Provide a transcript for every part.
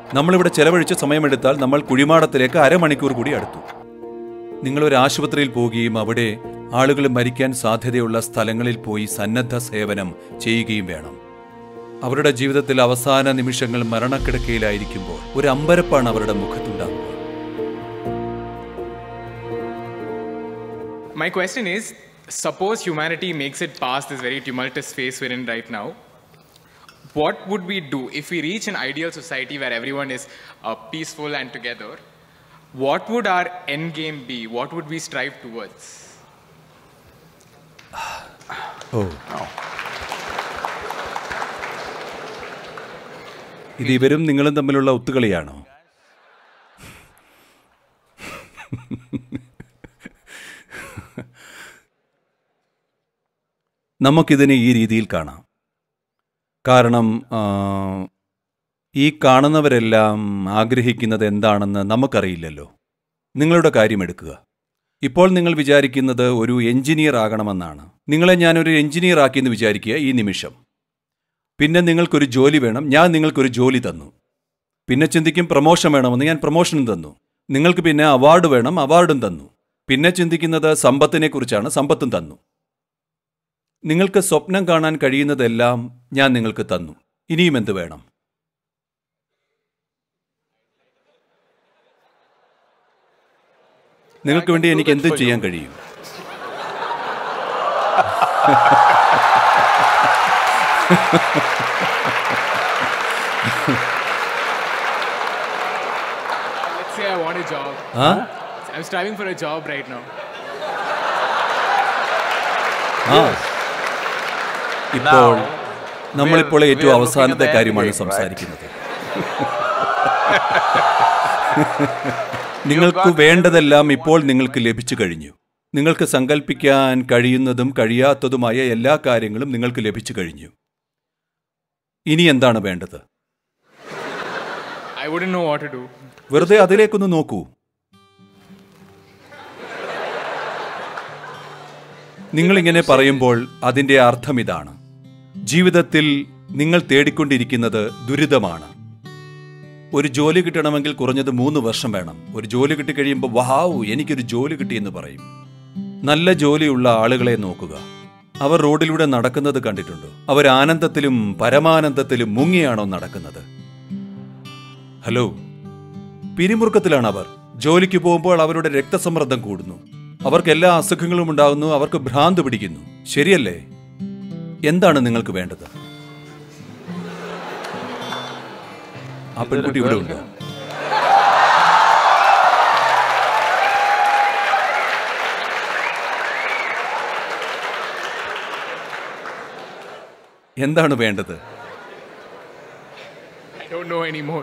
നമ്മളിവിടെ ചെലവഴിച്ച സമയമെടുത്താൽ നമ്മൾ കുഴിമാടത്തിലേക്ക് അരമണിക്കൂർ കൂടി അടുത്തു നിങ്ങൾ ഒരു ആശുപത്രിയിൽ പോവുകയും അവിടെ ആളുകൾ മരിക്കാൻ സാധ്യതയുള്ള സ്ഥലങ്ങളിൽ പോയി സന്നദ്ധ സേവനം ചെയ്യുകയും വേണം അവരുടെ ജീവിതത്തിൽ അവസാന നിമിഷങ്ങൾ മരണക്കിടക്കയിലായിരിക്കുമ്പോൾ ഒരു അമ്പരപ്പാണ് അവരുടെ മുഖത്തുണ്ടാകുക My question is suppose humanity makes it past this very tumultuous phase we're in right now. What would we do if we reach an ideal society where everyone is uh, peaceful and together? What would our end game be? What would we strive towards? ഓ ഇത് ഇവരും നിങ്ങളും തമ്മിലുള്ള ഒത്തുകളിയാണോ നമുക്കിതിനെ ഈ രീതിയിൽ കാണാം കാരണം ആ, ഈ കാണുന്നവരെല്ലാം ആഗ്രഹിക്കുന്നത് എന്താണെന്ന് നമുക്കറിയില്ലല്ലോ നിങ്ങളുടെ കാര്യം എടുക്കുക ഇപ്പോൾ നിങ്ങൾ വിചാരിക്കുന്നത് ഒരു എഞ്ചിനീയർ ആകണമെന്നാണ് നിങ്ങളെ ഞാനൊരു എഞ്ചിനീയർ ആക്കിയെന്ന് വിചാരിക്കുക ഈ നിമിഷം പിന്നെ നിങ്ങൾക്കൊരു ജോലി വേണം ഞാൻ നിങ്ങൾക്കൊരു ജോലി തന്നു പിന്നെ ചിന്തിക്കും പ്രൊമോഷൻ വേണമെന്ന് ഞാൻ പ്രൊമോഷനും തന്നു നിങ്ങൾക്ക് പിന്നെ അവാർഡ് വേണം അവാർഡും തന്നു പിന്നെ ചിന്തിക്കുന്നത് സമ്പത്തിനെ കുറിച്ചാണ് സമ്പത്തും തന്നു നിങ്ങൾക്ക് സ്വപ്നം കാണാൻ കഴിയുന്നതെല്ലാം ഞാൻ നിങ്ങൾക്ക് തന്നു ഇനിയും എന്ത് വേണം നിങ്ങൾക്ക് വേണ്ടി എനിക്ക് എന്തും ചെയ്യാൻ കഴിയും Let's say I want a job. ആ I'm striving for a job right now. ആ ഇപ്പോൾ നമ്മളിപ്പോൾ we're- ഏറ്റവും we're അവസാനത്തെ looking at the കാര്യമാണ് endgame, right? സംസാരിക്കുന്നത് നിങ്ങൾക്ക് വേണ്ടതെല്ലാം ഇപ്പോൾ നിങ്ങൾക്ക് ലഭിച്ചു കഴിഞ്ഞു നിങ്ങൾക്ക് സങ്കല്പിക്കാൻ കഴിയുന്നതും കഴിയാത്തതുമായ എല്ലാ കാര്യങ്ങളും നിങ്ങൾക്ക് ലഭിച്ചു കഴിഞ്ഞു ഇനി എന്താണ് വേണ്ടത് I wouldn't know what to do. വെറുതെ അതിലേക്കൊന്ന് നോക്കൂ നിങ്ങളിങ്ങനെ പറയുമ്പോൾ അതിൻ്റെ അർത്ഥം ഇതാണ് ജീവിതത്തിൽ നിങ്ങൾ തേടിക്കൊണ്ടിരിക്കുന്നത് ദുരിതമാണ് ഒരു ജോലി കിട്ടണമെങ്കിൽ കുറഞ്ഞത് മൂന്ന് വർഷം വേണം ഒരു ജോലി കിട്ടിക്കഴിയുമ്പോൾ വഹാവു എനിക്കൊരു ജോലി കിട്ടിയെന്ന് പറയും നല്ല ജോലിയുള്ള ആളുകളെ നോക്കുക അവർ റോഡിലൂടെ നടക്കുന്നത് കണ്ടിട്ടുണ്ടോ അവർ ആനന്ദത്തിലും പരമാനന്ദത്തിലും മുങ്ങിയാണോ നടക്കുന്നത് ഹലോ പിരിമുറുക്കത്തിലാണ് അവർ ജോലിക്ക് പോകുമ്പോൾ അവരുടെ രക്തസമ്മർദ്ദം കൂടുന്നു അവർക്ക് എല്ലാ അസുഖങ്ങളും ഉണ്ടാകുന്നു അവർക്ക് ഭ്രാന്ത് പിടിക്കുന്നു ശരിയല്ലേ എന്താണ് നിങ്ങൾക്ക് വേണ്ടത് ആ പെൺകുട്ടി ഇവിടെ ഉണ്ട് എന്താണ് വേണ്ടത് I don't know anymore.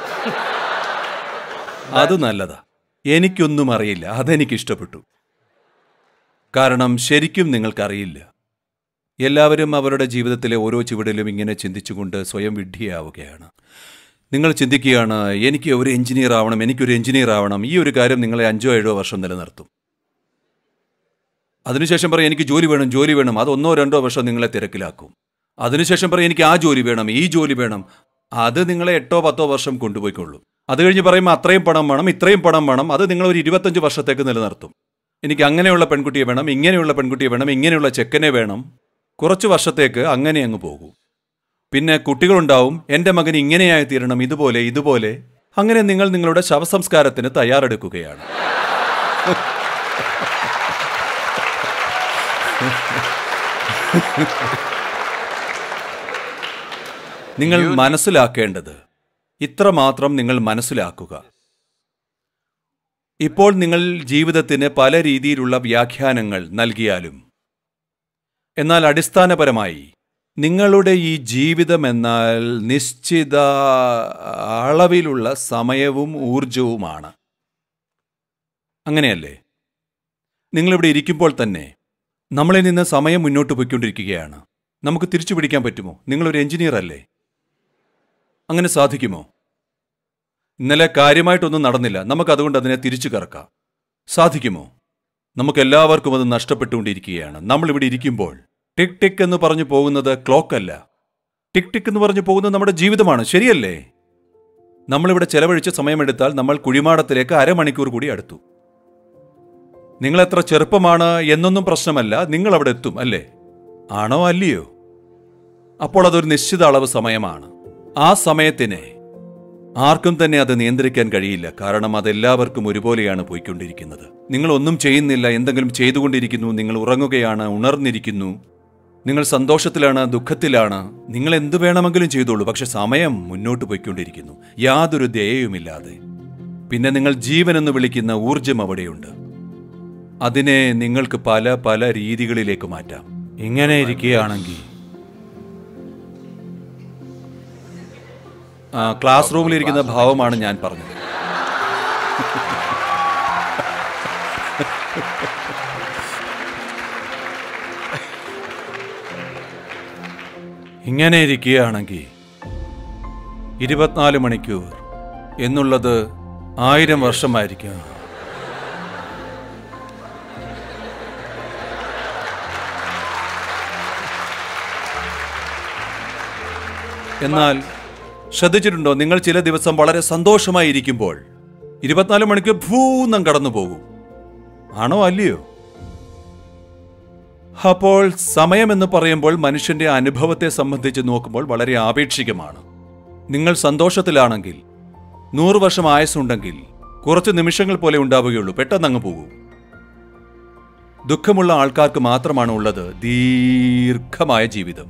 അത് നല്ലതാ എനിക്കൊന്നും അറിയില്ല അതെനിക്ക് ഇഷ്ടപ്പെട്ടു കാരണം ശരിക്കും നിങ്ങൾക്കറിയില്ല എല്ലാവരും അവരുടെ ജീവിതത്തിലെ ഓരോ ചുവടിലും ഇങ്ങനെ ചിന്തിച്ചുകൊണ്ട് സ്വയം വിഡ്ഢിയാവുകയാണ് നിങ്ങൾ ചിന്തിക്കുകയാണ് എനിക്ക് ഒരു എഞ്ചിനീയർ ആവണം എനിക്കൊരു എഞ്ചിനീയർ ആവണം ഈ ഒരു കാര്യം നിങ്ങളെ അഞ്ചോ ഏഴോ വർഷം നിലനിർത്തും അതിനുശേഷം പറയും എനിക്ക് ജോലി വേണം ജോലി വേണം അത് ഒന്നോ രണ്ടോ വർഷം നിങ്ങളെ തിരക്കിലാക്കും അതിനുശേഷം പറയും എനിക്ക് ആ ജോലി വേണം ഈ ജോലി വേണം അത് നിങ്ങളെ എട്ടോ പത്തോ വർഷം കൊണ്ടുപോയിക്കൊള്ളും അത് കഴിഞ്ഞ് പറയുമ്പോൾ അത്രയും പണം വേണം ഇത്രയും പണം വേണം അത് നിങ്ങൾ ഒരു ഇരുപത്തഞ്ച് വർഷത്തേക്ക് നിലനിർത്തും എനിക്ക് അങ്ങനെയുള്ള പെൺകുട്ടിയെ വേണം ഇങ്ങനെയുള്ള പെൺകുട്ടിയെ വേണം ഇങ്ങനെയുള്ള ചെക്കനെ വേണം കുറച്ച് വർഷത്തേക്ക് അങ്ങനെ അങ്ങ് പോകൂ പിന്നെ കുട്ടികളുണ്ടാവും എൻ്റെ മകൻ ഇങ്ങനെയായി തീരണം ഇതുപോലെ ഇതുപോലെ അങ്ങനെ നിങ്ങൾ നിങ്ങളുടെ ശവസംസ്കാരത്തിന് തയ്യാറെടുക്കുകയാണ് നിങ്ങൾ മനസ്സിലാക്കേണ്ടത് ഇത്രമാത്രം നിങ്ങൾ മനസ്സിലാക്കുക ഇപ്പോൾ നിങ്ങൾ ജീവിതത്തിന് പല രീതിയിലുള്ള വ്യാഖ്യാനങ്ങൾ നൽകിയാലും എന്നാൽ അടിസ്ഥാനപരമായി നിങ്ങളുടെ ഈ ജീവിതം എന്നാൽ നിശ്ചിത അളവിലുള്ള സമയവും ഊർജവുമാണ് അങ്ങനെയല്ലേ നിങ്ങളിവിടെ ഇരിക്കുമ്പോൾ തന്നെ നമ്മളിൽ നിന്ന് സമയം മുന്നോട്ട് പോയിക്കൊണ്ടിരിക്കുകയാണ് നമുക്ക് തിരിച്ചു പിടിക്കാൻ പറ്റുമോ നിങ്ങളൊരു എഞ്ചിനീയർ അല്ലേ അങ്ങനെ സാധിക്കുമോ ഇന്നലെ കാര്യമായിട്ടൊന്നും നടന്നില്ല നമുക്കതുകൊണ്ട് അതിനെ തിരിച്ചു കറക്കാം സാധിക്കുമോ നമുക്കെല്ലാവർക്കും അത് നഷ്ടപ്പെട്ടുകൊണ്ടിരിക്കുകയാണ് നമ്മളിവിടെ ഇരിക്കുമ്പോൾ ടിക് ടിക് എന്ന് പറഞ്ഞു പോകുന്നത് ക്ലോക്ക് അല്ല ടിക് ടിക് എന്ന് പറഞ്ഞു പോകുന്നത് നമ്മുടെ ജീവിതമാണ് ശരിയല്ലേ നമ്മളിവിടെ ചെലവഴിച്ച സമയമെടുത്താൽ നമ്മൾ കുഴിമാടത്തിലേക്ക് അരമണിക്കൂർ കൂടി അടുത്തു നിങ്ങൾ എത്ര ചെറുപ്പമാണ് എന്നൊന്നും പ്രശ്നമല്ല നിങ്ങൾ അവിടെ എത്തും അല്ലേ ആണോ അല്ലയോ അപ്പോൾ അതൊരു നിശ്ചിത അളവ് സമയമാണ് ആ സമയത്തിനെ ആർക്കും തന്നെ അത് നിയന്ത്രിക്കാൻ കഴിയില്ല കാരണം അതെല്ലാവർക്കും ഒരുപോലെയാണ് പോയിക്കൊണ്ടിരിക്കുന്നത് നിങ്ങൾ ഒന്നും ചെയ്യുന്നില്ല എന്തെങ്കിലും ചെയ്തുകൊണ്ടിരിക്കുന്നു നിങ്ങൾ ഉറങ്ങുകയാണ് ഉണർന്നിരിക്കുന്നു നിങ്ങൾ സന്തോഷത്തിലാണ് ദുഃഖത്തിലാണ് നിങ്ങൾ എന്തു വേണമെങ്കിലും ചെയ്തോളൂ പക്ഷെ സമയം മുന്നോട്ട് പോയിക്കൊണ്ടിരിക്കുന്നു യാതൊരു ദയയുമില്ലാതെ പിന്നെ നിങ്ങൾ ജീവൻ എന്ന് വിളിക്കുന്ന ഊർജം അവിടെയുണ്ട് അതിനെ നിങ്ങൾക്ക് പല പല രീതികളിലേക്ക് മാറ്റാം ഇങ്ങനെ ഇരിക്കുകയാണെങ്കിൽ ആ, ക്ലാസ് റൂമിലിരിക്കുന്ന ഭാവമാണ് ഞാൻ പറഞ്ഞത് ഇങ്ങനെ ഇരിക്കുകയാണെങ്കിൽ ഇരുപത്തിനാല് മണിക്കൂർ എന്നുള്ളത് ആയിരം വർഷമായിരിക്കും എന്നാൽ ശ്രദ്ധിച്ചിട്ടുണ്ടോ നിങ്ങൾ ചില ദിവസം വളരെ സന്തോഷമായി ഇരിക്കുമ്പോൾ ഇരുപത്തിനാല് മണിക്കൂർ ഭൂന്നം കടന്നു പോകും ആണോ അല്ലയോ അപ്പോൾ സമയമെന്ന് പറയുമ്പോൾ മനുഷ്യന്റെ അനുഭവത്തെ സംബന്ധിച്ച് നോക്കുമ്പോൾ വളരെ ആപേക്ഷികമാണ് നിങ്ങൾ സന്തോഷത്തിലാണെങ്കിൽ നൂറ് വർഷം ആയുസ്സുണ്ടെങ്കിൽ കുറച്ച് നിമിഷങ്ങൾ പോലെ ഉണ്ടാവുകയുള്ളൂ പെട്ടെന്ന് അങ്ങ് പോകും ദുഃഖമുള്ള ആൾക്കാർക്ക് മാത്രമാണ് ഉള്ളത് ദീർഘമായ ജീവിതം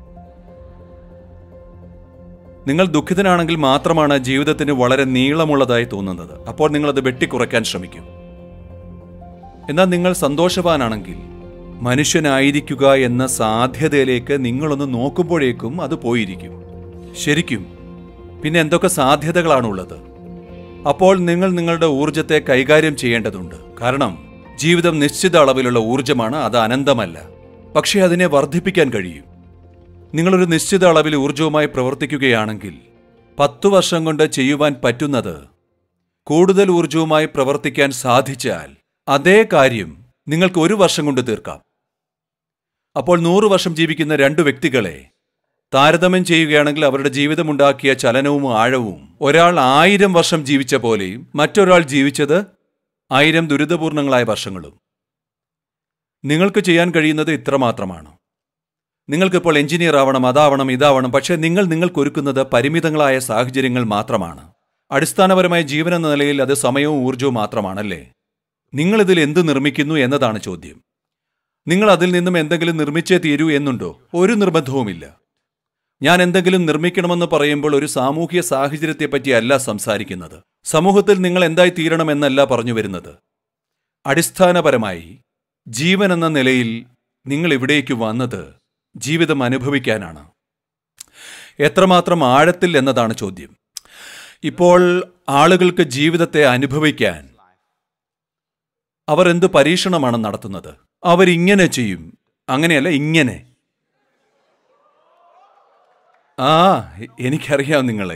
നിങ്ങൾ ദുഃഖിതനാണെങ്കിൽ മാത്രമാണ് ജീവിതത്തിന് വളരെ നീളമുള്ളതായി തോന്നുന്നത് അപ്പോൾ നിങ്ങൾ അത് വെട്ടിക്കുറയ്ക്കാൻ ശ്രമിക്കും എന്നാൽ നിങ്ങൾ സന്തോഷവാനാണെങ്കിൽ മനുഷ്യനായിരിക്കുക എന്ന സാധ്യതയിലേക്ക് നിങ്ങളൊന്ന് നോക്കുമ്പോഴേക്കും അത് പോയിരിക്കും ശരിക്കും പിന്നെ എന്തൊക്കെ സാധ്യതകളാണുള്ളത് അപ്പോൾ നിങ്ങൾ നിങ്ങളുടെ ഊർജത്തെ കൈകാര്യം ചെയ്യേണ്ടതുണ്ട് കാരണം ജീവിതം നിശ്ചിത അളവിലുള്ള ഊർജമാണ് അത് അനന്തമല്ല പക്ഷേ അതിനെ വർദ്ധിപ്പിക്കാൻ കഴിയും നിങ്ങളൊരു നിശ്ചിത അളവിൽ ഊർജവുമായി പ്രവർത്തിക്കുകയാണെങ്കിൽ പത്തു വർഷം കൊണ്ട് ചെയ്യുവാൻ പറ്റുന്നത് കൂടുതൽ ഊർജവുമായി പ്രവർത്തിക്കാൻ സാധിച്ചാൽ അതേ കാര്യം നിങ്ങൾക്ക് ഒരു വർഷം കൊണ്ട് തീർക്കാം അപ്പോൾ നൂറ് വർഷം ജീവിക്കുന്ന രണ്ടു വ്യക്തികളെ താരതമ്യം ചെയ്യുകയാണെങ്കിൽ അവരുടെ ജീവിതമുണ്ടാക്കിയ ചലനവും ആഴവും ഒരാൾ ആയിരം വർഷം ജീവിച്ച പോലെയും മറ്റൊരാൾ ജീവിച്ചത് ആയിരം ദുരിതപൂർണങ്ങളായ വർഷങ്ങളും നിങ്ങൾക്ക് ചെയ്യാൻ കഴിയുന്നത് ഇത്രമാത്രമാണ് നിങ്ങൾക്കിപ്പോൾ എഞ്ചിനീയർ ആവണം അതാവണം ഇതാവണം പക്ഷേ നിങ്ങൾ നിങ്ങൾക്കൊരുക്കുന്നത് പരിമിതങ്ങളായ സാഹചര്യങ്ങൾ മാത്രമാണ് അടിസ്ഥാനപരമായ ജീവൻ എന്ന നിലയിൽ അത് സമയവും ഊർജവും മാത്രമാണല്ലേ നിങ്ങളിതിൽ എന്ത് നിർമ്മിക്കുന്നു എന്നതാണ് ചോദ്യം നിങ്ങൾ അതിൽ നിന്നും എന്തെങ്കിലും നിർമ്മിച്ചേ തീരൂ എന്നുണ്ടോ ഒരു നിർബന്ധവുമില്ല ഞാൻ എന്തെങ്കിലും നിർമ്മിക്കണമെന്ന് പറയുമ്പോൾ ഒരു സാമൂഹ്യ സാഹചര്യത്തെപ്പറ്റി അല്ല സംസാരിക്കുന്നത് സമൂഹത്തിൽ നിങ്ങൾ എന്തായി തീരണമെന്നല്ല പറഞ്ഞു വരുന്നത് അടിസ്ഥാനപരമായി ജീവൻ എന്ന നിലയിൽ നിങ്ങൾ ഇവിടേക്ക് വന്നത് ജീവിതം അനുഭവിക്കാനാണ് എത്രമാത്രം ആഴത്തിൽ എന്നതാണ് ചോദ്യം ഇപ്പോൾ ആളുകൾക്ക് ജീവിതത്തെ അനുഭവിക്കാൻ അവർ എന്ത് പരീക്ഷണമാണ് നടത്തുന്നത് അവരിങ്ങനെ ചെയ്യും അങ്ങനെയല്ല ഇങ്ങനെ ആ എ- എനിക്കറിയാം നിങ്ങളെ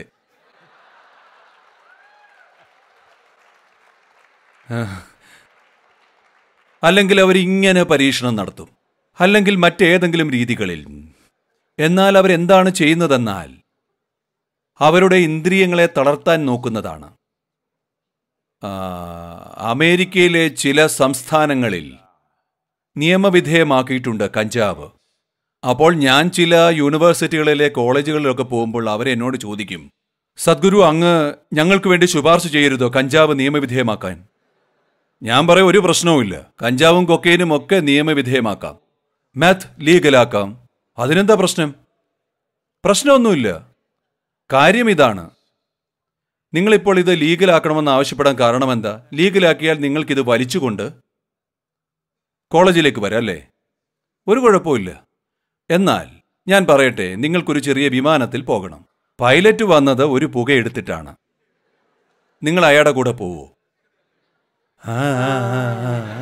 ആ. അല്ലെങ്കിൽ അവരിങ്ങനെ പരീക്ഷണം നടത്തും അല്ലെങ്കിൽ മറ്റേതെങ്കിലും രീതികളിൽ എന്നാൽ അവരെന്താണ് ചെയ്യുന്നതെന്നാൽ അവരുടെ ഇന്ദ്രിയങ്ങളെ തളർത്താൻ നോക്കുന്നതാണ് ആ, അമേരിക്കയിലെ ചില സംസ്ഥാനങ്ങളിൽ നിയമവിധേയമാക്കിയിട്ടുണ്ട് കഞ്ചാവ് അപ്പോൾ ഞാൻ ചില യൂണിവേഴ്സിറ്റികളിലെ കോളേജുകളിലൊക്കെ പോകുമ്പോൾ അവരെന്നോട് ചോദിക്കും സദ്ഗുരു അങ്ങ് ഞങ്ങൾക്ക് വേണ്ടി ശുപാർശ ചെയ്യരുതോ കഞ്ചാവ് നിയമവിധേയമാക്കാൻ ഞാൻ പറയും ഒരു പ്രശ്നവുമില്ല കഞ്ചാവും കൊക്കൈനും ഒക്കെ നിയമവിധേയമാക്കാം മാത്ത് ലീഗലാക്കാം അതിനെന്താ പ്രശ്നം പ്രശ്നമൊന്നുമില്ല കാര്യം ഇതാണ് നിങ്ങളിപ്പോൾ ഇത് ലീഗലാക്കണമെന്ന് ആവശ്യപ്പെടാൻ കാരണം എന്താ ലീഗലാക്കിയാൽ നിങ്ങൾക്കിത് വലിച്ചുകൊണ്ട് കോളേജിലേക്ക് വരാം അല്ലേ ഒരു കുഴപ്പമില്ല എന്നാൽ ഞാൻ പറയട്ടെ നിങ്ങൾക്കൊരു ചെറിയ വിമാനത്തിൽ പോകണം പൈലറ്റ് വന്നത് ഒരു പുക എടുത്തിട്ടാണ് നിങ്ങൾ അയാളുടെ കൂടെ പോവോ ആ, ആ, ആ, ആ, ആ.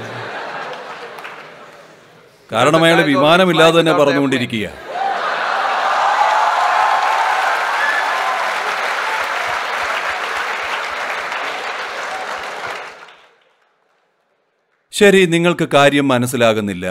കാരണം അയാൾ വിമാനമില്ലാതെ തന്നെ പറഞ്ഞുകൊണ്ടിരിക്കുക ശരി നിങ്ങൾക്ക് കാര്യം മനസ്സിലാകുന്നില്ല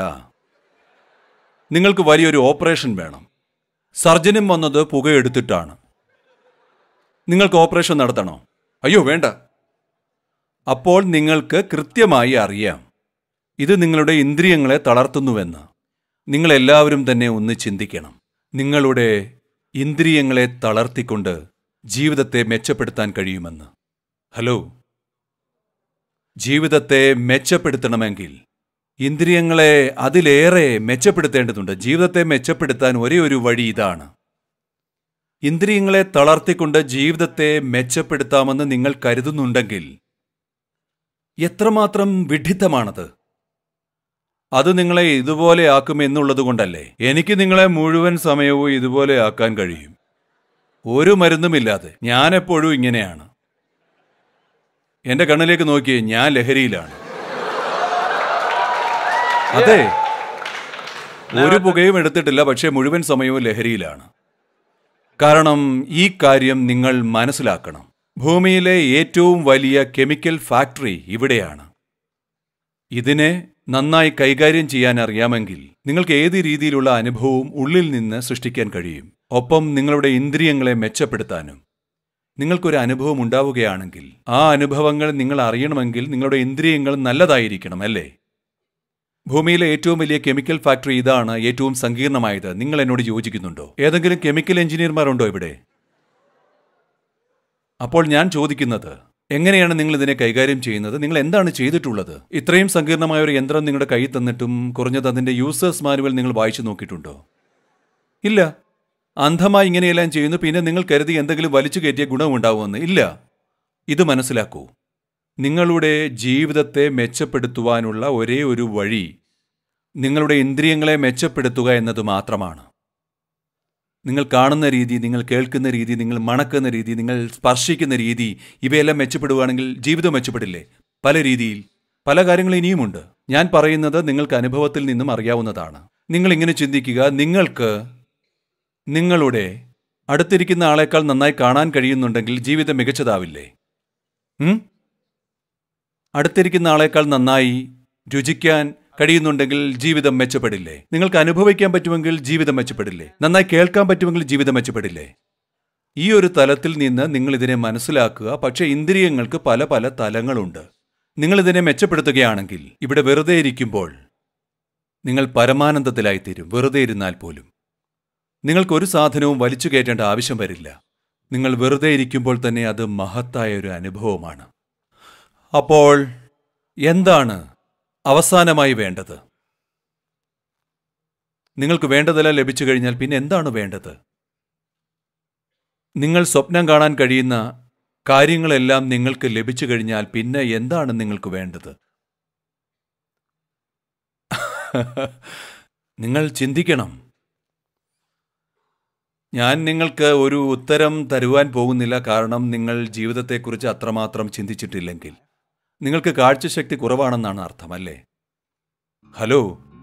നിങ്ങൾക്ക് വലിയൊരു ഓപ്പറേഷൻ വേണം സർജനും വന്നത് പുകയെടുത്തിട്ടാണ് നിങ്ങൾക്ക് ഓപ്പറേഷൻ നടത്തണോ അയ്യോ വേണ്ട അപ്പോൾ നിങ്ങൾക്ക് കൃത്യമായി അറിയാം ഇത് നിങ്ങളുടെ ഇന്ദ്രിയങ്ങളെ തളർത്തുന്നുവെന്ന് നിങ്ങളെല്ലാവരും തന്നെ ഒന്ന് ചിന്തിക്കണം നിങ്ങളുടെ ഇന്ദ്രിയങ്ങളെ തളർത്തിക്കൊണ്ട് ജീവിതത്തെ മെച്ചപ്പെടുത്താൻ കഴിയുമെന്ന് ഹലോ ജീവിതത്തെ മെച്ചപ്പെടുത്തണമെങ്കിൽ ഇന്ദ്രിയങ്ങളെ അതിലേറെ മെച്ചപ്പെടുത്തേണ്ടതുണ്ട് ജീവിതത്തെ മെച്ചപ്പെടുത്താൻ ഒരേ ഒരു വഴി ഇതാണ് ഇന്ദ്രിയങ്ങളെ തളർത്തിക്കൊണ്ട് ജീവിതത്തെ മെച്ചപ്പെടുത്താമെന്ന് നിങ്ങൾ കരുതുന്നുണ്ടെങ്കിൽ എത്രമാത്രം വിഡ്ഢിത്തമാണത് അത് നിങ്ങളെ ഇതുപോലെ ആക്കും എന്നുള്ളത് കൊണ്ടല്ലേ എനിക്ക് നിങ്ങളെ മുഴുവൻ സമയവും ഇതുപോലെ ആക്കാൻ കഴിയും ഒരു മരുന്നുമില്ലാതെ ഞാൻ എപ്പോഴും ഇങ്ങനെയാണ് എന്റെ കണ്ണിലേക്ക് നോക്കിയേ ഞാൻ ലഹരിയിലാണ് അതെ ഒരു പുകയും എടുത്തിട്ടില്ല പക്ഷേ മുഴുവൻ സമയവും ലഹരിയിലാണ് കാരണം ഈ കാര്യം നിങ്ങൾ മനസ്സിലാക്കണം ഭൂമിയിലെ ഏറ്റവും വലിയ കെമിക്കൽ ഫാക്ടറി ഇവിടെയാണ് ഇതിനെ നന്നായി കൈകാര്യം ചെയ്യാൻ അറിയാമെങ്കിൽ നിങ്ങൾക്ക് ഏത് രീതിയിലുള്ള അനുഭവവും ഉള്ളിൽ നിന്ന് സൃഷ്ടിക്കാൻ കഴിയും ഒപ്പം നിങ്ങളുടെ ഇന്ദ്രിയങ്ങളെ മെച്ചപ്പെടുത്താനും നിങ്ങൾക്കൊരു അനുഭവം ഉണ്ടാവുകയാണെങ്കിൽ ആ അനുഭവങ്ങൾ നിങ്ങൾ അറിയണമെങ്കിൽ നിങ്ങളുടെ ഇന്ദ്രിയങ്ങൾ നല്ലതായിരിക്കണം അല്ലേ ഭൂമിയിലെ ഏറ്റവും വലിയ കെമിക്കൽ ഫാക്ടറി ഇതാണ് ഏറ്റവും സങ്കീർണമായത് നിങ്ങൾ എന്നോട് യോജിക്കുന്നുണ്ടോ ഏതെങ്കിലും കെമിക്കൽ എഞ്ചിനീയർമാരുണ്ടോ ഇവിടെ അപ്പോൾ ഞാൻ ചോദിക്കുന്നത് എങ്ങനെയാണ് നിങ്ങൾ ഇതിനെ കൈകാര്യം ചെയ്യുന്നത് നിങ്ങൾ എന്താണ് ചെയ്തിട്ടുള്ളത് ഇത്രയും സങ്കീർണമായ ഒരു യന്ത്രം നിങ്ങളുടെ കയ്യിൽ തന്നിട്ടും കുറഞ്ഞത് അതിന്റെ യൂസേഴ്സ് മാനുവൽ നിങ്ങൾ വായിച്ചു നോക്കിയിട്ടുണ്ടോ ഇല്ല അന്ധമായി ഇങ്ങനെയെല്ലാം ചെയ്യുന്നു പിന്നെ നിങ്ങൾ കരുതി എന്തെങ്കിലും വലിച്ചു കയറ്റിയ ഗുണമുണ്ടാവുമെന്ന് ഇല്ല ഇത് മനസ്സിലാക്കൂ നിങ്ങളുടെ ജീവിതത്തെ മെച്ചപ്പെടുത്തുവാനുള്ള ഒരേ ഒരു വഴി നിങ്ങളുടെ ഇന്ദ്രിയങ്ങളെ മെച്ചപ്പെടുത്തുക എന്നത് മാത്രമാണ് നിങ്ങൾ കാണുന്ന രീതി നിങ്ങൾ കേൾക്കുന്ന രീതി നിങ്ങൾ മണക്കുന്ന രീതി നിങ്ങൾ സ്പർശിക്കുന്ന രീതി ഇവയെല്ലാം മെച്ചപ്പെടുകയാണെങ്കിൽ ജീവിതം മെച്ചപ്പെടില്ലേ പല രീതിയിൽ പല കാര്യങ്ങളും ഇനിയുമുണ്ട് ഞാൻ പറയുന്നത് നിങ്ങൾക്ക് അനുഭവത്തിൽ നിന്നും അറിയാവുന്നതാണ് നിങ്ങൾ ഇങ്ങനെ ചിന്തിക്കുക നിങ്ങൾക്ക് നിങ്ങളുടെ അടുത്തിരിക്കുന്ന ആളെക്കാൾ നന്നായി കാണാൻ കഴിയുന്നുണ്ടെങ്കിൽ ജീവിതം മികച്ചതാവില്ലേ ഉം? അടുത്തിരിക്കുന്ന ആളെക്കാൾ നന്നായി രുചിക്കാൻ കഴിയുന്നുണ്ടെങ്കിൽ ജീവിതം മെച്ചപ്പെടില്ലേ നിങ്ങൾക്ക് അനുഭവിക്കാൻ പറ്റുമെങ്കിൽ ജീവിതം മെച്ചപ്പെടില്ലേ നന്നായി കേൾക്കാൻ പറ്റുമെങ്കിൽ ജീവിതം മെച്ചപ്പെടില്ലേ ഈ ഒരു തലത്തിൽ നിന്ന് നിങ്ങൾ ഇതിനെ മനസ്സിലാക്കുക പക്ഷേ ഇന്ദ്രിയങ്ങൾക്ക് പല പല തലങ്ങളുണ്ട് നിങ്ങൾ ഇതിനെ മെച്ചപ്പെടുത്തുകയാണെങ്കിൽ ഇവിടെ വെറുതെ ഇരിക്കുമ്പോൾ നിങ്ങൾ പരമാനന്ദത്തിലായിത്തീരും വെറുതെ ഇരുന്നാൽ പോലും നിങ്ങൾക്ക് ഒരു സാധനവും വലിച്ചു കയറ്റേണ്ട ആവശ്യം വരില്ല നിങ്ങൾ വെറുതെ ഇരിക്കുമ്പോൾ തന്നെ അത് മഹത്തായ ഒരു അനുഭവമാണ് അപ്പോൾ എന്താണ് അവസാനമായി വേണ്ടത് നിങ്ങൾക്ക് വേണ്ടതെല്ലാം ലഭിച്ചു കഴിഞ്ഞാൽ പിന്നെ എന്താണ് വേണ്ടത് നിങ്ങൾ സ്വപ്നം കാണാൻ കഴിയുന്ന കാര്യങ്ങളെല്ലാം നിങ്ങൾക്ക് ലഭിച്ചു കഴിഞ്ഞാൽ പിന്നെ എന്താണ് നിങ്ങൾക്ക് വേണ്ടത് നിങ്ങൾ ചിന്തിക്കണം ഞാൻ നിങ്ങൾക്ക് ഒരു ഉത്തരം തരുവാൻ പോകുന്നില്ല കാരണം നിങ്ങൾ ജീവിതത്തെക്കുറിച്ച് അത്രമാത്രം ചിന്തിച്ചിട്ടില്ലെങ്കിൽ നിങ്ങൾക്ക് കാഴ്ചശക്തി കുറവാണെന്നാണ് അർത്ഥം അല്ലേ ഹലോ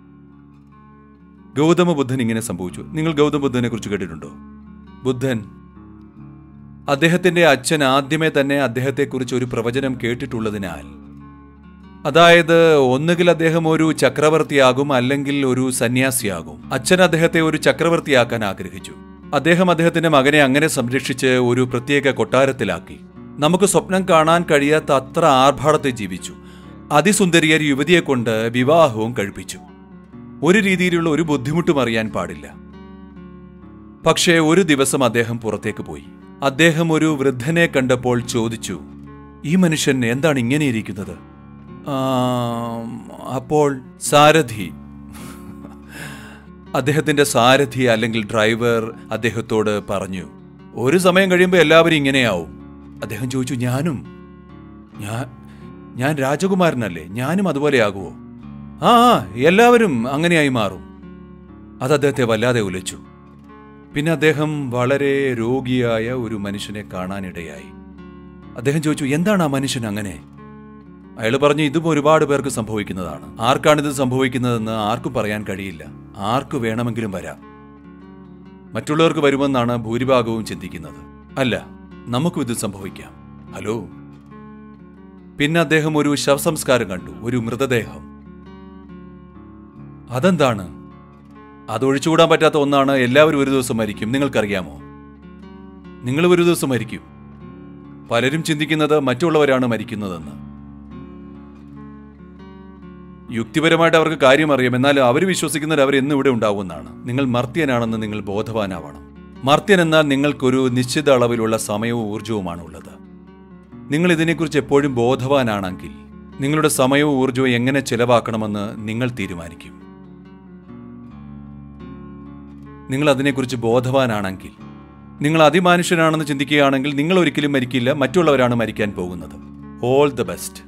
ഗൗതമ ബുദ്ധൻ ഇങ്ങനെ സംഭവിച്ചു നിങ്ങൾ ഗൗതമ ബുദ്ധനെ കുറിച്ച് കേട്ടിട്ടുണ്ടോ ബുദ്ധൻ അദ്ദേഹത്തിന്റെ അച്ഛൻ ആദ്യമേ തന്നെ അദ്ദേഹത്തെക്കുറിച്ച് ഒരു പ്രവചനം കേട്ടിട്ടുള്ളതിനാൽ അതായത് ഒന്നുകിൽ അദ്ദേഹം ഒരു ചക്രവർത്തിയാകും അല്ലെങ്കിൽ ഒരു സന്യാസിയാകും അച്ഛൻ അദ്ദേഹത്തെ ഒരു ചക്രവർത്തിയാക്കാൻ ആഗ്രഹിച്ചു അദ്ദേഹം അദ്ദേഹത്തിന്റെ മകനെ അങ്ങനെ സംരക്ഷിച്ച് ഒരു പ്രത്യേക കൊട്ടാരത്തിലാക്കി നമുക്ക് സ്വപ്നം കാണാൻ കഴിയാത്ത അത്ര ആർഭാടത്തെ ജീവിച്ചു അതിസുന്ദരിയ ഒരു യുവതിയെ കൊണ്ട് വിവാഹവും കഴിപ്പിച്ചു ഒരു രീതിയിലുള്ള ഒരു ബുദ്ധിമുട്ടും അറിയാൻ പാടില്ല പക്ഷേ ഒരു ദിവസം അദ്ദേഹം പുറത്തേക്ക് പോയി അദ്ദേഹം ഒരു വൃദ്ധനെ കണ്ടപ്പോൾ ചോദിച്ചു ഈ മനുഷ്യൻ എന്താണ് ഇങ്ങനെ ഇരിക്കുന്നത് ആം, അപ്പോൾ സാരഥി അദ്ദേഹത്തിന്റെ സാരഥി അല്ലെങ്കിൽ ഡ്രൈവർ അദ്ദേഹത്തോട് പറഞ്ഞു ഒരു സമയം കഴിയുമ്പോൾ എല്ലാവരും ഇങ്ങനെയാവും അദ്ദേഹം ചോദിച്ചു ഞാനും ഞാൻ ഞാൻ രാജകുമാരനല്ലേ ഞാനും അതുപോലെയാകുമോ ആ ആ, എല്ലാവരും അങ്ങനെയായി മാറും അത് അദ്ദേഹത്തെ വല്ലാതെ ഉലച്ചു പിന്നെ അദ്ദേഹം വളരെ രോഗിയായ ഒരു മനുഷ്യനെ കാണാനിടയായി അദ്ദേഹം ചോദിച്ചു എന്താണ് ആ മനുഷ്യൻ അങ്ങനെ അയാൾ പറഞ്ഞു ഇതും ഒരുപാട് പേർക്ക് സംഭവിക്കുന്നതാണ് ആർക്കാണിത് സംഭവിക്കുന്നതെന്ന് ആർക്കും പറയാൻ കഴിയില്ല ആർക്ക് വേണമെങ്കിലും വരാം മറ്റുള്ളവർക്ക് വരുമെന്നാണ് ഭൂരിഭാഗവും ചിന്തിക്കുന്നത് അല്ല നമുക്കും ഇത് സംഭവിക്കാം ഹലോ പിന്നെ അദ്ദേഹം ഒരു ശവസംസ്കാരം കണ്ടു ഒരു മൃതദേഹം അതെന്താണ് അത് ഒഴിച്ചുകൂടാൻ പറ്റാത്ത ഒന്നാണ് എല്ലാവരും ഒരു ദിവസം മരിക്കും നിങ്ങൾക്കറിയാമോ നിങ്ങൾ ഒരു ദിവസം മരിക്കും പലരും ചിന്തിക്കുന്നത് മറ്റുള്ളവരാണ് മരിക്കുന്നതെന്ന് യുക്തിപരമായിട്ട് അവർക്ക് കാര്യം അറിയാം എന്നാൽ അവർ വിശ്വസിക്കുന്നത് അവർ എന്നും ഇവിടെ ഉണ്ടാവുമെന്നാണ് നിങ്ങൾ മർത്യനാണെന്ന് നിങ്ങൾ ബോധവാനാവണം മർത്യൻ എന്നാൽ നിങ്ങൾക്കൊരു നിശ്ചിത അളവിലുള്ള സമയവും ഊർജവുമാണ് ഉള്ളത് നിങ്ങൾ ഇതിനെക്കുറിച്ച് എപ്പോഴും ബോധവാനാണെങ്കിൽ നിങ്ങളുടെ സമയവും ഊർജവും എങ്ങനെ ചെലവാക്കണമെന്ന് നിങ്ങൾ തീരുമാനിക്കും നിങ്ങൾ അതിനെക്കുറിച്ച് ബോധവാനാണെങ്കിൽ നിങ്ങൾ അതിമാനുഷ്യനാണെന്ന് ചിന്തിക്കുകയാണെങ്കിൽ നിങ്ങൾ ഒരിക്കലും മരിക്കില്ല മറ്റുള്ളവരാണ് മരിക്കാൻ പോകുന്നത് ഓൾ ദ ബെസ്റ്റ്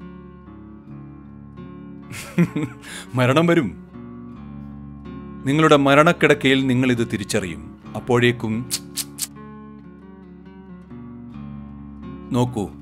മരണം വരും നിങ്ങളുടെ മരണക്കിടക്കയിൽ നിങ്ങൾ ഇത് തിരിച്ചറിയും അപ്പോഴേക്കും നോക്കൂ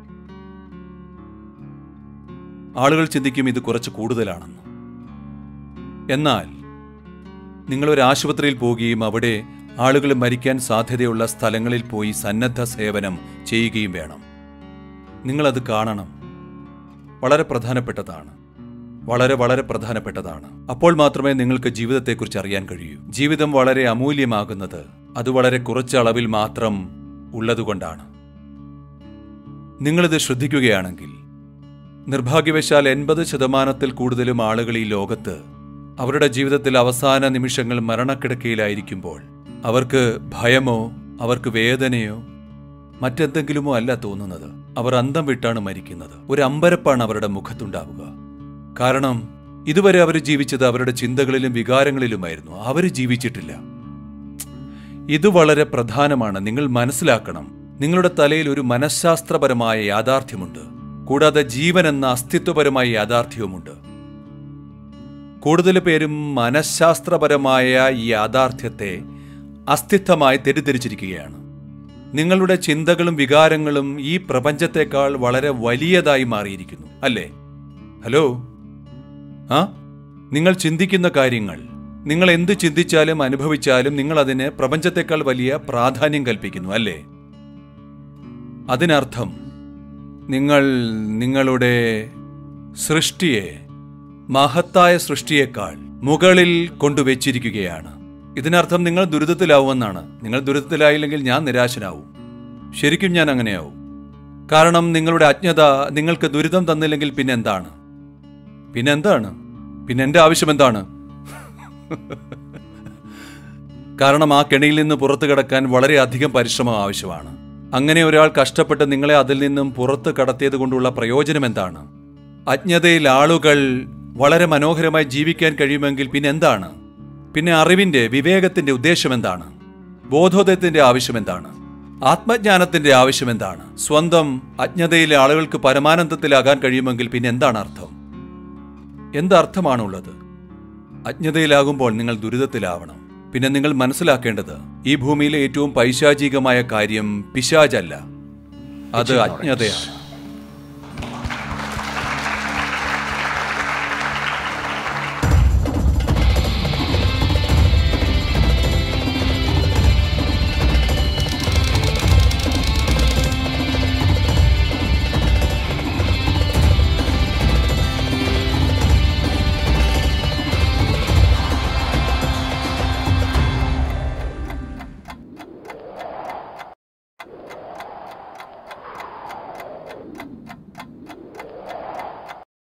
ആളുകൾ ചിന്തിക്കും ഇത് കുറച്ച് കൂടുതലാണെന്ന് എന്നാൽ നിങ്ങൾ ഒരു ആശുപത്രിയിൽ പോവുകയും അവിടെ ആളുകൾ മരിക്കാൻ സാധ്യതയുള്ള സ്ഥലങ്ങളിൽ പോയി സന്നദ്ധ സേവനം ചെയ്യുകയും വേണം നിങ്ങളത് കാണണം വളരെ പ്രധാനപ്പെട്ടതാണ് വളരെ വളരെ പ്രധാനപ്പെട്ടതാണ് അപ്പോൾ മാത്രമേ നിങ്ങൾക്ക് ജീവിതത്തെക്കുറിച്ച് അറിയാൻ കഴിയൂ ജീവിതം വളരെ അമൂല്യമാകുന്നത് അത് വളരെ കുറച്ച് അളവിൽ മാത്രം ഉള്ളതുകൊണ്ടാണ് നിങ്ങളിത് ശ്രദ്ധിക്കുകയാണെങ്കിൽ നിർഭാഗ്യവശാൽ എൺപത് ശതമാനത്തിൽ കൂടുതലും ആളുകൾ ഈ ലോകത്ത് അവരുടെ ജീവിതത്തിൽ അവസാന നിമിഷങ്ങൾ മരണക്കിടക്കയിലായിരിക്കുമ്പോൾ അവർക്ക് ഭയമോ അവർക്ക് വേദനയോ മറ്റെന്തെങ്കിലുമോ അല്ല തോന്നുന്നത് അവർ അന്തം വിട്ടാണ് മരിക്കുന്നത് ഒരു അമ്പരപ്പാണ് അവരുടെ മുഖത്തുണ്ടാവുക കാരണം ഇതുവരെ അവർ ജീവിച്ചത് അവരുടെ ചിന്തകളിലും വികാരങ്ങളിലുമായിരുന്നു അവർ ജീവിച്ചിട്ടില്ല ഇത് വളരെ പ്രധാനമാണ് നിങ്ങൾ മനസ്സിലാക്കണം നിങ്ങളുടെ തലയിൽ ഒരു മനഃശാസ്ത്രപരമായ യാഥാർത്ഥ്യമുണ്ട് കൂടാതെ ജീവൻ എന്ന അസ്തിത്വപരമായ യാഥാർത്ഥ്യവുമുണ്ട് കൂടുതൽ പേരും മനഃശാസ്ത്രപരമായ ഈ യാഥാർത്ഥ്യത്തെ അസ്ഥിത്വമായി തെറ്റിദ്ധരിച്ചിരിക്കുകയാണ് നിങ്ങളുടെ ചിന്തകളും വികാരങ്ങളും ഈ പ്രപഞ്ചത്തെക്കാൾ വളരെ വലിയതായി മാറിയിരിക്കുന്നു അല്ലേ ഹലോ ആ നിങ്ങൾ ചിന്തിക്കുന്ന കാര്യങ്ങൾ നിങ്ങൾ എന്ത് ചിന്തിച്ചാലും അനുഭവിച്ചാലും നിങ്ങൾ അതിന് പ്രപഞ്ചത്തെക്കാൾ വലിയ പ്രാധാന്യം കൽപ്പിക്കുന്നു അല്ലേ അതിനർത്ഥം നിങ്ങൾ നിങ്ങളുടെ സൃഷ്ടിയെ മഹത്തായ സൃഷ്ടിയേക്കാൾ മുകളിൽ കൊണ്ടുവച്ചിരിക്കുകയാണ് ഇതിനർത്ഥം നിങ്ങൾ ദുരിതത്തിലാവുമെന്നാണ് നിങ്ങൾ ദുരിതത്തിലായില്ലെങ്കിൽ ഞാൻ നിരാശനാവും ശരിക്കും ഞാൻ അങ്ങനെയാവും കാരണം നിങ്ങളുടെ അജ്ഞത നിങ്ങൾക്ക് ദുരിതം തന്നില്ലെങ്കിൽ പിന്നെന്താണ് പിന്നെന്താണ് പിന്നെ എൻ്റെ ആവശ്യം എന്താണ് കാരണം ആ കെണിയിൽ നിന്ന് പുറത്തു കടക്കാൻ വളരെയധികം പരിശ്രമം ആവശ്യമാണ് അങ്ങനെ ഒരാൾ കഷ്ടപ്പെട്ട് നിങ്ങളെ അതിൽ നിന്നും പുറത്ത് കടത്തിയത് കൊണ്ടുള്ള പ്രയോജനം എന്താണ് അജ്ഞതയിൽ ആളുകൾ വളരെ മനോഹരമായി ജീവിക്കാൻ കഴിയുമെങ്കിൽ പിന്നെ എന്താണ് പിന്നെ അറിവിന്റെ വിവേകത്തിന്റെ ഉദ്ദേശം എന്താണ് ബോധോദയത്തിന്റെ ആവശ്യം എന്താണ് ആത്മജ്ഞാനത്തിന്റെ ആവശ്യം എന്താണ് സ്വന്തം അജ്ഞതയിലെ ആളുകൾക്ക് പരമാനന്ദത്തിലാകാൻ കഴിയുമെങ്കിൽ പിന്നെ എന്താണ് അർത്ഥം എന്തർത്ഥമാണുള്ളത് അജ്ഞതയിലാകുമ്പോൾ നിങ്ങൾ ദുരിതത്തിലാവണം പിന്നെ നിങ്ങൾ മനസ്സിലാക്കേണ്ടത് ഈ ഭൂമിയിലെ ഏറ്റവും പൈശാചികമായ കാര്യം പിശാചല്ല അത് അജ്ഞതയാണ്